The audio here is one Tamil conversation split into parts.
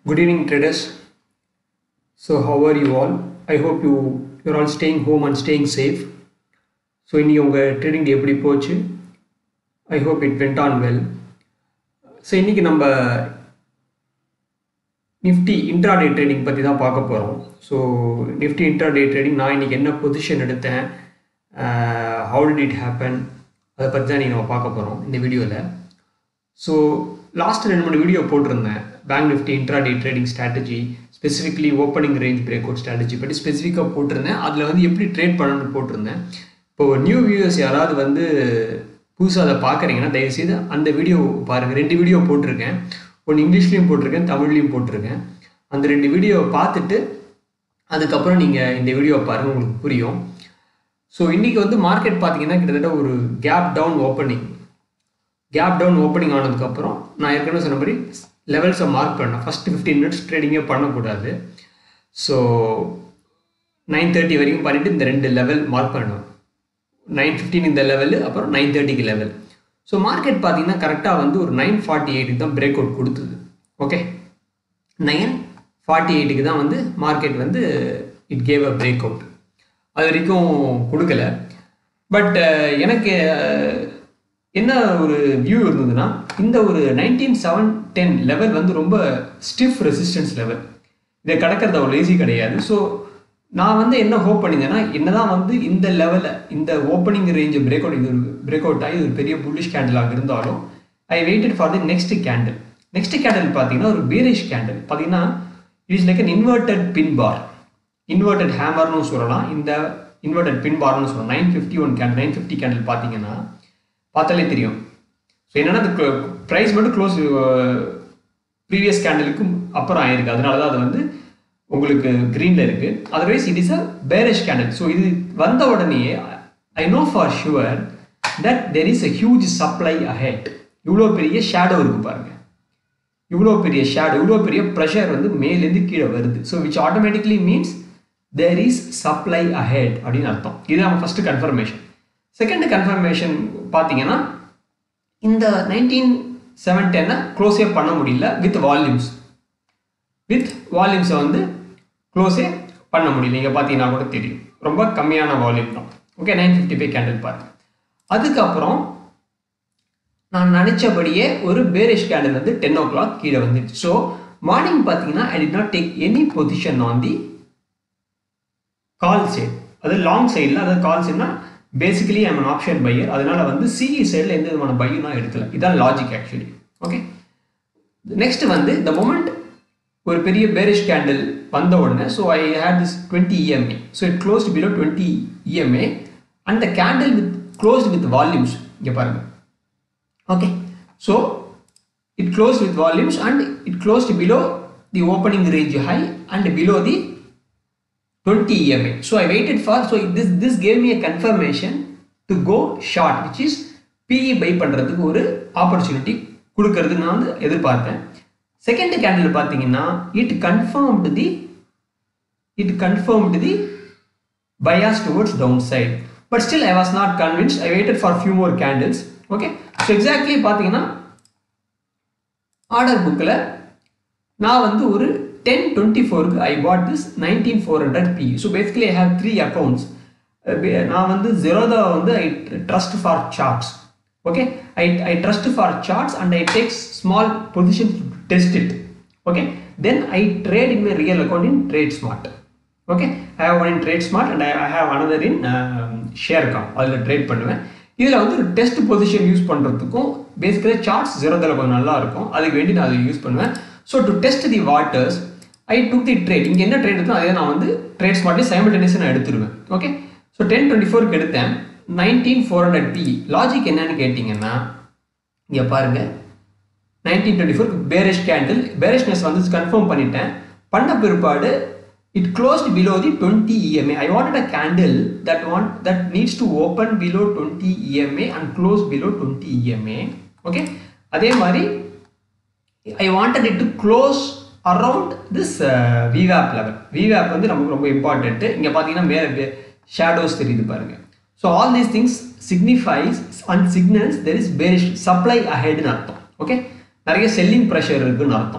Good evening, traders. So, how are you all? I hope you you're all staying home and staying safe. So இன்னைக்கு உங்கள் ட்ரேடிங் எப்படி போச்சு I hope it went on well so இன்றைக்கி நம்ம நிஃப்டி இன்ட்ராடே ட்ரேடிங் பற்றி தான் பார்க்க போகிறோம் ஸோ நிஃப்டி இன்ட்ராடே ட்ரேடிங் நான் இன்றைக்கி என்ன பொசிஷன் எடுத்தேன் ஹவு டிட் இட் ஹேப்பன் அதை பற்றி தான் நீங்கள் நம்ம பார்க்க போகிறோம் இந்த வீடியோவில் ஸோ லாஸ்ட் ரெண்டு மூணு வீடியோ போட்டிருந்தேன் bank Nifty intraday trading strategy specifically opening range break out strategy பற்றி ஸ்பெசிஃபிக்காக போட்டிருந்தேன் அதில் வந்து எப்படி ட்ரேட் பண்ணணும்னு போட்டிருந்தேன் இப்போ நியூ வியூவர்ஸ் யாராவது வந்து புதுசாக அதை பார்க்குறீங்கன்னா தயவுசெய்து அந்த வீடியோ பாருங்கள் ரெண்டு வீடியோ போட்டிருக்கேன் ஒன்று இங்கிலீஷ்லேயும் போட்டிருக்கேன் தமிழ்லேயும் போட்டிருக்கேன் அந்த ரெண்டு வீடியோவை பார்த்துட்டு அதுக்கப்புறம் நீங்கள் இந்த வீடியோவை பாருங்கள் உங்களுக்கு புரியும் ஸோ இன்றைக்கி வந்து மார்க்கெட் பார்த்தீங்கன்னா கிட்டத்தட்ட ஒரு gap down opening gap down opening ஆனதுக்கப்புறம் நான் ஏற்கனவே சொன்ன மாதிரி லெவல்ஸை மார்க் பண்ணேன் ஃபஸ்ட்டு ஃபிஃப்டீன் மினிட்ஸ் ட்ரேடிங்கே பண்ணக்கூடாது ஸோ நைன் தேர்ட்டி வரைக்கும் பண்ணிவிட்டு இந்த ரெண்டு லெவல் மார்க் பண்ணோம் நைன் ஃபிஃப்டீன் இந்த லெவலு அப்புறம் நைன் தேர்ட்டிக்கு லெவல் ஸோ மார்க்கெட் பார்த்தீங்கன்னா கரெக்டாக வந்து ஒரு நைன் ஃபார்ட்டி எயிட்டுக்கு தான் பிரேக் அவுட் கொடுத்தது ஓகே நைன் ஃபார்ட்டி எயிட்டுக்கு தான் வந்து மார்க்கெட் வந்து it gave a break out அது வரைக்கும் கொடுக்கல பட் எனக்கு என்ன ஒரு வியூ இருந்ததுன்னா இந்த ஒரு நைன்டீன் செவன் டென் லெவல் வந்து ரொம்ப ஸ்டிஃப் ரெசிஸ்டன்ஸ் லெவல் இதை கடக்கிறது அவ்வளோ ஈஸி கிடையாது ஸோ நான் வந்து என்ன ஹோப் பண்ணியிருந்தேன்னா என்னதான் வந்து இந்த லெவலில் இந்த ஓப்பனிங் ரேஞ்ச் பிரேக் அவுட் இது ஒரு பிரேக் அவுட் ஆகி ஒரு பெரிய புல்லிஷ் கேண்டலாக இருந்தாலும் I waited for the next candle next candle பார்த்தீங்கன்னா ஒரு பேரிஷ் கேண்டில் பார்த்தீங்கன்னா it is like an inverted pin bar inverted ஹேமர்னு சொல்லலாம் இந்த இன்வெர்டட் பின் பார்னு சொல்லலாம் nine fifty one candle nine fifty candle பார்த்தீங்கன்னா பார்த்தாலே தெரியும் ஸோ என்னென்னா அது ப்ரைஸ் மட்டும் க்ளோஸ் ப்ரீவியஸ் கேண்டலுக்கு அப்புறம் ஆயிருக்கு அதனால தான் அது வந்து உங்களுக்கு க்ரீனில் இருக்குது otherwise it is a bearish candle so இது வந்த உடனே I know for sure that there is a huge supply ahead இவ்வளோ பெரிய ஷேடோ இருக்குது பாருங்க இவ்வளோ பெரிய ஷேடோ இவ்வளோ பெரிய ப்ரெஷர் வந்து மேலேருந்து கீழே வருது so which automatically means there is supply ahead அப்படின்னு அர்த்தம் இது நம்ம ஃபஸ்ட்டு கன்ஃபர்மேஷன் செகண்ட் கன்ஃபர்மேஷன் பார்த்தீங்கன்னா இந்த நைன்டீன் செவன் டென்னை க்ளோஸே பண்ண முடியல வித் வால்யூம்ஸ் வித் வால்யூம்ஸை வந்து க்ளோஸே பண்ண முடியல நீங்கள் பார்த்தீங்கன்னா கூட தெரியும் ரொம்ப கம்மியான வால்யூம் தான் okay nine fifty five candle பாருங்க அதுக்கப்புறம் நான் நினச்சபடியே ஒரு பேரிஷ் கேண்டில் வந்து டென் ஓ கிளாக் கீழே வந்துடுச்சு ஸோ மார்னிங் பார்த்தீங்கன்னா I did not take any position on the call side அது லாங் சைடில் அதாவது கால் சைட்னா basically I'm an option buyer அதனால வந்து சிஇ சைடில் எந்த விதமான பையும் நான் எடுக்கல இதான் லாஜிக் ஆக்சுவலி ஓகே நெக்ஸ்ட் வந்து இந்த மொமெண்ட் ஒரு பெரிய பேரிஷ் கேண்டில் வந்த உடனே so I had this twenty EMA so it closed below twenty EMA and the candle with closed with volumes இங்கே பாருங்க okay so it close with volumes and it closed below the opening range high and below the 20 EMA. So I waited for, so this, this gave me a confirmation to go short, which is PE buy பண்ணுறதுக்கு ஒரு ஆப்பர்ச்சுனிட்டி கொடுக்கறது நான் வந்து எதிர்பார்த்தேன் செகண்ட் கேண்டில் பார்த்தீங்கன்னா it confirmed the it confirmed the bias towards down side but still I was not convinced I waited for few more candles okay so exactly பார்த்தீங்கன்னா ஆர்டர் புக்கில் நான் வந்து ஒரு டென் டுவெண்ட்டி ஃபோருக்கு I bought this nineteen four hundred P so basically I have three accounts நான் வந்து ஜெரோதா வந்து I trust for charts okay I I trust for charts and I tax small position test it okay then I trade in my real account in TradeSmart okay I have one in TradeSmart and I have another in Sharekhan அதில் ட்ரேட் பண்ணுவேன் இதில் வந்து ஒரு டெஸ்ட் பொசிஷன் யூஸ் பண்ணுறதுக்கும் பேசிக்கலாக சார்ட்ஸ் ஜெரோதாவில் கொஞ்சம் நல்லா இருக்கும் அதுக்கு வேண்டி நான் அதை யூஸ் பண்ணுவேன் so to test the waters I took the trade இங்கே என்ன ட்ரேட் இருக்கோ அதே நான் வந்து ட்ரேட் ஸ்மார்ட்லேயே சைமல்டேனியஸாக நான் எடுத்துருவேன் ஓகே ஸோ டென் டுவெண்ட்டி ஃபோருக்கு எடுத்தேன் nineteen four hundred B logic என்னன்னு கேட்டிங்கன்னா இங்கே பாருங்கள் nineteen twenty four bearish candle பேரிஷ்னஸ் வந்து கன்ஃபார்ம் பண்ணிட்டேன் பண்ண பிற்பாடு it closed below the twenty EMA I wanted a candle that want that needs to open below twenty EMA and close below twenty EMA okay அதே மாதிரி I wanted it to close around this விவேப் level விவேப் வந்து நமக்கு ரொம்ப இம்பார்ட்டன்ட்டு இங்கே பார்த்தீங்கன்னா மேலே ஷேடோஸ் தெரியுது பாருங்க so all these things signifies and signals there is bearish supply அஹெட்னு அர்த்தம் ஓகே நிறைய செல்லிங் ப்ரெஷர் இருக்குன்னு அர்த்தம்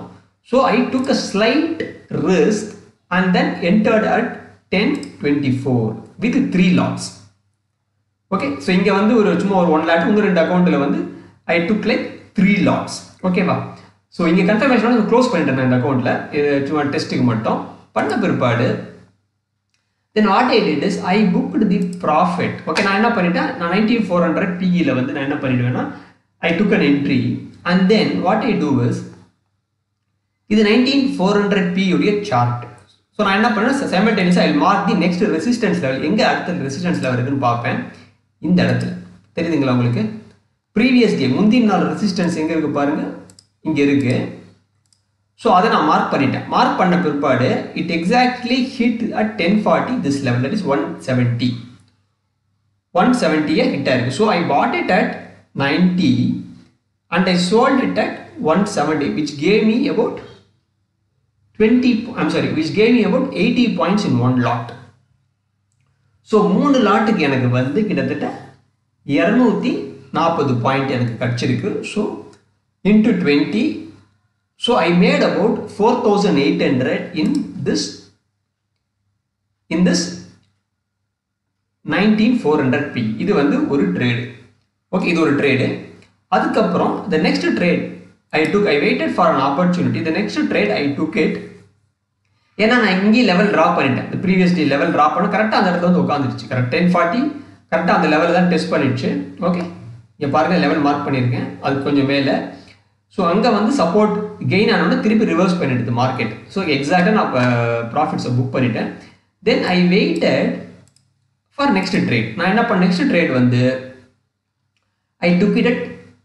so I took a slight risk and then entered at ten twenty four with three lots okay so இங்கே வந்து ஒரு சும்மா ஒரு ஒன் லேக் இன்னும் ரெண்டு அக்கௌண்ட்டில் வந்து I took like three lots ஓகேவா ஸோ இங்கே கன்ஃபர்மேஷன் க்ளோஸ் பண்ணிட்டேன் இந்த அக்கௌண்ட்டில் இது சும்மா டெஸ்ட்டுக்கு மட்டும் பண்ண பிற்பாடு then what I did is I booked the profit okay நான் என்ன பண்ணிட்டேன் நான் நைன்டீன் ஃபோர் ஹண்ட்ரட் பிஇயில் வந்து நான் என்ன பண்ணிடுவேன்னா I took an entry and then what I do is இது நைன்டீன் ஃபோர் ஹண்ட்ரட் பி உடைய சார்ட் ஸோ நான் என்ன பண்ணேன் சைமல்டேனியஸாக I mark the next resistance level எங்கே அடுத்த ரெசிஸ்டன்ஸ் லெவல் இருக்குன்னு பார்ப்பேன் இந்த இடத்துல தெரியுதுங்களா உங்களுக்கு ப்ரீவியஸ் டே முந்தின நாள் ரெசிஸ்டன்ஸ் எங்கே இருக்குது பாருங்கள் இங்கே இருக்குது ஸோ அதை நான் மார்க் பண்ணிட்டேன் மார்க் பண்ண பிற்பாடு it exactly hit at ten forty this level that is one seventy one செவன்ட்டியை ஹிட் ஆயிருக்கு so I bought it at ninety and I sold it at one seventy which gave me about twenty I'm sorry which gave me about eighty points in one lot so மூணு லாட்டுக்கு எனக்கு வந்து கிட்டத்தட்ட இரநூத்தி நாற்பது பாயிண்ட் எனக்கு கிடச்சிருக்கு so into twenty so I made about four thousand eight hundred in this in this nineteen four hundred P இது வந்து ஒரு ட்ரேடு ஓகே இது ஒரு ட்ரேடு அதுக்கப்புறம் the next trade I took I waited for an opportunity the next trade I took it ஏன்னா நான் இங்கேயும் லெவல் ட்ரா பண்ணிட்டேன் இந்த ப்ரீவியஸ் டே லெவல் ட்ரா பண்ண கரெக்டாக அந்த இடத்துல வந்து உட்காந்துருச்சு கரெக்ட் டென் ஃபார்ட்டி கரெக்டாக அந்த லெவலில் தான் டெஸ்ட் பண்ணிடுச்சு ஓகே இங்கே பாருங்கள் லெவல் மார்க் பண்ணியிருக்கேன் அது கொஞ்சம் மேலே ஸோ அங்கே வந்து சப்போர்ட் கெயின் ஆனோட திருப்பி ரிவர்ஸ் பண்ணிடுது மார்க்கெட் ஸோ எக்ஸாக்டாக நான் இப்போ ப்ராஃபிட்ஸை புக் பண்ணிட்டேன் then I waited for next trade நான் என்ன பண்ண நெக்ஸ்ட் ட்ரேட் வந்து I took it at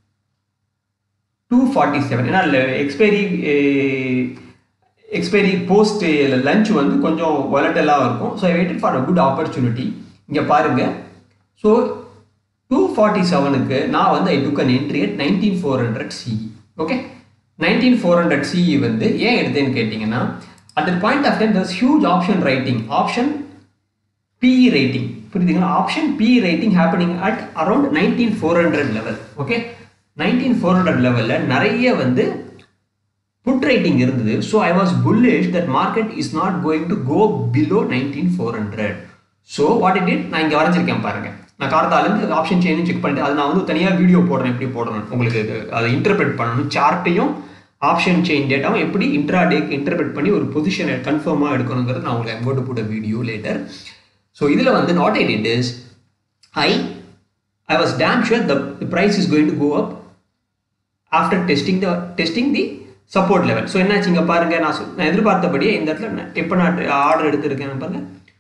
two forty seven ஏன்னா எக்ஸ்பைரி எக்ஸ்பைரி போஸ்ட் லஞ்ச் வந்து கொஞ்சம் வொலட்டலாக இருக்கும் so I waited for a good opportunity இங்கே பாருங்கள் ஸோ டூ ஃபார்ட்டி செவனுக்கு நான் வந்து I took an entry at nineteen four hundred CE okay nineteen four hundred CE வந்து ஏன் எடுத்தேன்னு கேட்டிங்கன்னா at the point of time thus huge option writing option PE writing புரியுதுங்களா option PE writing happening at around nineteen four hundred level okay nineteen four hundred லெவலில் நிறைய வந்து புட் ரைட்டிங் இருந்தது so I was bullish that market is not going to go below nineteen four hundred so what it it நான் இங்கே வரைஞ்சிருக்கேன் பாருங்க நான் கார்த்தாலேருந்து ஆப்ஷன் செயின் செக் பண்ணிட்டு அது நான் வந்து தனியாக வீடியோ போடுறேன் எப்படி போடுறேன் உங்களுக்கு அதை இன்டர்பிரட் பண்ணணும் சார்ட்டையும் ஆப்ஷன் செயின் டேட்டாவும் எப்படி இன்ட்ராடேக்கு இன்டர்பிரட் பண்ணி ஒரு பொசிஷனை கன்ஃபார்மாக எடுக்கணுங்கிறது நான் உங்களுக்கு எங்கோட்டு போட்ட வீடியோ லேட்டர் ஸோ இதில் வந்து not I'd it is I I was damn sure the price is going to go up after testing the testing the support level so என்னாச்சு இங்கே பாருங்க நான் நான் எதிர்பார்த்தபடியே இந்த இடத்துல எப்போ நான் ஆர்டர் எடுத்திருக்கேன் பாருங்க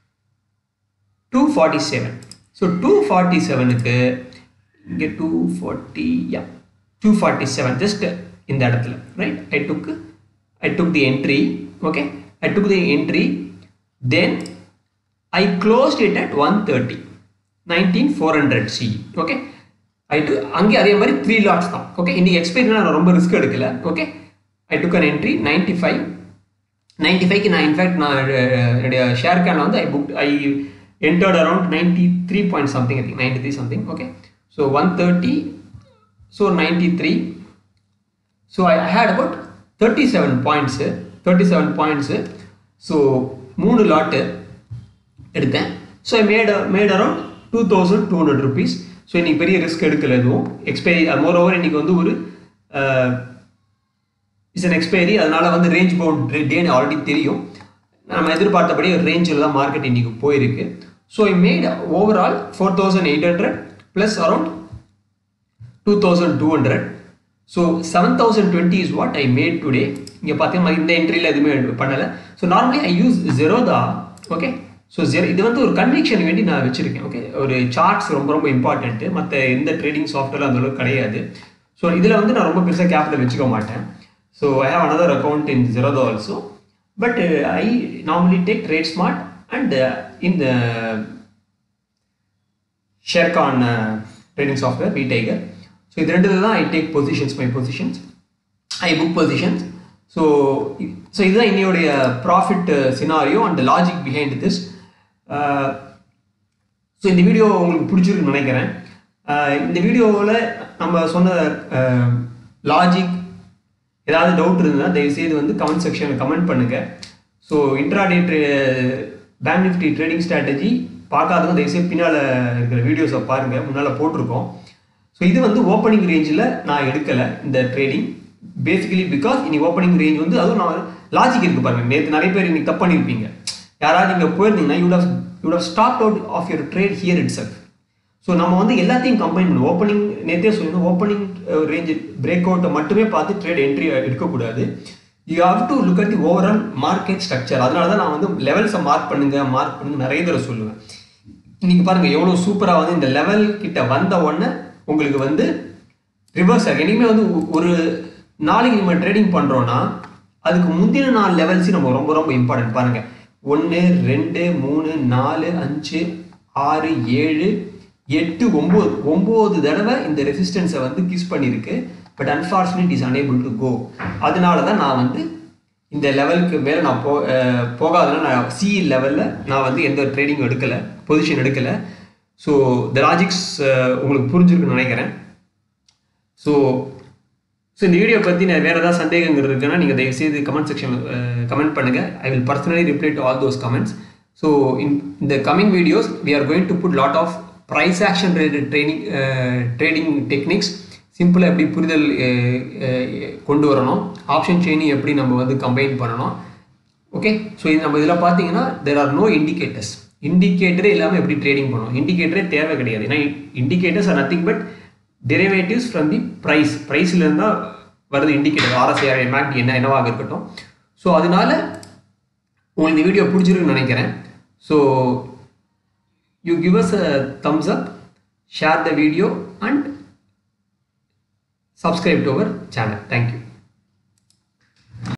two forty seven so two forty செவனுக்கு இங்கே two forty yeah two forty seven just இந்த இடத்துல right I took I took the entry okay I took the entry then I closed it at one thirty nineteen four hundred C okay I do அங்கே அதே மாதிரி த்ரீ லாட்ஸ் தான் ஓகே இன்னைக்கு எக்ஸ்பைரி நான் ரொம்ப ரிஸ்க் எடுக்கல okay I took an entry ninety five ninety ஃபைவ்க்கு நான் இன்ஃபேக்ட் நான் என்னுடைய ஷேர் கேன் வந்து I book I entered around ninety three point something I think ninety three something okay so one thirty so ninety three so I had about thirty seven points thirty seven points so மூணு லாட்டு எடுத்தேன் so I made made around two thousand two hundred rupees so இன்றைக்கி பெரிய ரிஸ்க் எடுக்கல எதுவும் எக்ஸ்பைரி மோர் ஓவர் இன்றைக்கி வந்து ஒரு இட்ஸ் அன் எக்ஸ்பைரி அதனால வந்து ரேஞ்ச் பவுண்ட் டேன்னு ஆல்ரெடி தெரியும் நம்ம எதிர்பார்த்தபடி ஒரு ரேஞ்சில் தான் மார்க்கெட் இன்றைக்கி போயிருக்கு so I made overall four thousand eight hundred plus around two thousand two hundred so seven thousand twenty is what I made today இங்கே பார்த்தீங்கன்னா இந்த என்ட்ரியில் எதுவுமே பண்ணலை so normally I use Zerodha okay so ஜெரோ இது வந்து ஒரு கன்விக்ஷன் வேண்டி நான் வச்சுருக்கேன் ஓகே ஒரு சார்ட்ஸ் ரொம்ப ரொம்ப இம்பார்ட்டன்ட்டு மற்ற எந்த ட்ரேடிங் சாஃப்ட்வேர் அந்த அளவுக்கு கிடையாது ஸோ இதில் வந்து நான் ரொம்ப பெருசாக கேபிட்டல் வச்சுக்க மாட்டேன் so I have another account in Zerodha also but I normally take TradeSmart and இந்த Sharekhan trading software V Tiger so இது ரெண்டு தான் I take positions my positions I book positions so so இதுதான் இன்னையோடைய profit scenario and logic behind this so இந்த வீடியோ உங்களுக்கு பிடிச்சிருக்குன்னு நினைக்கிறேன் இந்த வீடியோவில் நம்ம சொன்ன லாஜிக் ஏதாவது டவுட் இருந்ததுன்னா தயவுசெய்து வந்து கமெண்ட் செக்ஷனில் கமெண்ட் பண்ணுங்கள் ஸோ இன்ட்ராடே ட்ரே பேங்க் நிஃப்டி ட்ரேடிங் ஸ்ட்ராட்டஜி பார்க்காதவங்க தயவுசெய்து பின்னால் இருக்கிற வீடியோஸை பாருங்கள் முன்னால் போட்டிருக்கோம் ஸோ இது வந்து ஓப்பனிங் ரேஞ்சில் நான் எடுக்கலை இந்த ட்ரேடிங் பேசிக்கலி பிகாஸ் இனி ஓப்பனிங் ரேஞ்ச் வந்து அதுவும் நான் லாஜிக் இருக்குது பாருங்கள் நேற்று நிறைய பேர் இன்னைக்கு தப்பு பண்ணியிருப்பீங்க யாராவது நீங்கள் போயிருந்தீங்கன்னா you'd have you'd have stop out of your trade here itself so நம்ம வந்து எல்லாத்தையும் கம்பைன் பண்ணணும் ஓப்பனிங் நேற்றே சொல்லணும் ஓப்பனிங் ரேஞ்ச் பிரேக் அவுட்டை மட்டுமே பார்த்து ட்ரேட் என்ட்ரி எடுக்கக்கூடாது you have to look at the overall market structure அதனால தான் நான் வந்து லெவல்ஸை மார்க் பண்ணுங்க மார்க் பண்ணுங்க நிறைய தடவை சொல்லுவேன் இன்னைக்கு பாருங்க எவ்வளோ சூப்பராக வந்து இந்த லெவல் கிட்ட வந்த உடனே உங்களுக்கு வந்து ரிவர்ஸ் ஆகும் இனிமேல் வந்து ஒரு நாளைக்கு நம்ம ட்ரேடிங் பண்ணுறோன்னா அதுக்கு முந்தின நாள் லெவல்ஸு நம்ம ரொம்ப ரொம்ப இம்பார்ட்டன்ட் பாருங்க ஒன்று ரெண்டு மூணு நாலு அஞ்சு ஆறு ஏழு எட்டு ஒம்பது ஒம்பது தடவை இந்த ரெசிஸ்டன்ஸை வந்து கிஸ் பண்ணியிருக்கு but unfortunate is unable to go அதனால தான் நான் வந்து இந்த லெவலுக்கு மேலே நான் போ போகாதனால நான் சி லெவலில் நான் வந்து எந்த ட்ரேடிங் எடுக்கலை பொசிஷன் எடுக்கலை ஸோ த லாஜிக்ஸ் உங்களுக்கு புரிஞ்சிருக்குன்னு நினைக்கிறேன் ஸோ ஸோ இந்த வீடியோ பற்றி நான் வேறு ஏதாவது சந்தேகங்கள் இருக்குன்னா நீங்கள் தயவுசெய்து கமெண்ட் செக்ஷன் கமெண்ட் பண்ணுங்கள் I will personally reply to all those comments so in இந்த coming videos we are going to put lot of price action related training trading techniques சிம்பிளாக எப்படி புரிதல் கொண்டு வரணும் ஆப்ஷன் செயினிங் எப்படி நம்ம வந்து கம்பைன் பண்ணணும் ஓகே ஸோ இது நம்ம இதில் பார்த்தீங்கன்னா தெர் ஆர் நோ இண்டிகேட்டர்ஸ் இண்டிகேட்டரே இல்லாமல் எப்படி ட்ரேடிங் பண்ணணும் இண்டிகேட்டரே தேவை கிடையாது ஏன்னா indicators are nothing but derivatives from the price ப்ரைஸ்லேருந்து தான் வருது இண்டிகேட்டர் ஆர்எஸ்ஐஆர் மேக்டி என்ன என்னவாக இருக்கட்டும் ஸோ அதனால உங்களுக்கு இந்த வீடியோ பிடிச்சிருக்குன்னு நினைக்கிறேன் so you give us a thumbs up share the video and subscribe to our channel. Thank you.